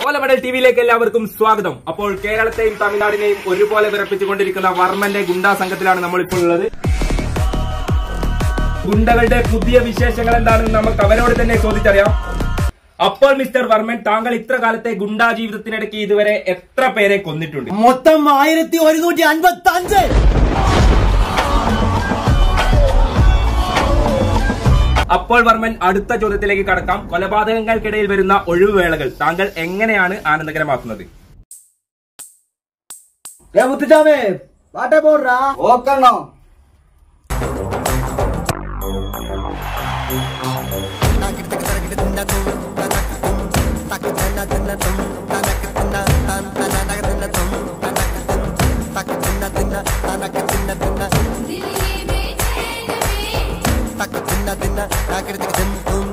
കോലമടൽ ടിവിയിലേക്ക് എല്ലാവർക്കും സ്വാഗതം അപ്പോൾ കേരളത്തെയും തമിഴ്നാടിനെയും ഒരുപോലെ വിറപ്പിച്ചുകൊണ്ടിരിക്കുന്ന വർമ്മന്റെ ഗുണ്ടാ സംഘത്തിലാണ് നമ്മൾ ഇപ്പോൾ ഉള്ളത് ഗുണ്ടകളുടെ പുതിയ വിശേഷങ്ങൾ എന്താണെന്ന് നമുക്ക് അവരോട് തന്നെ ചോദിച്ചറിയാം അപ്പോൾ മിസ്റ്റർ വർമ്മൻ താങ്കൾ ഇത്ര കാലത്തെ ഗുണ്ടാ ജീവിതത്തിനിടയ്ക്ക് ഇതുവരെ എത്ര പേരെ കൊന്നിട്ടുണ്ട് മൊത്തം ആയിരത്തി ഒരുന്നൂറ്റി അൻപത്തി അഞ്ച് അപ്പോൾ വർമ്മൻ അടുത്ത ചോദ്യത്തിലേക്ക് കടക്കാം കൊലപാതകങ്ങൾക്കിടയിൽ വരുന്ന ഒഴിവുവേളകൾ താങ്കൾ എങ്ങനെയാണ് ആനന്ദകരമാക്കുന്നത് ഏ മുത്തുച്ചാമേ പാട്ടേ പോടുറാ ഓക്കണ്ണോ दिल्ली बेचैन में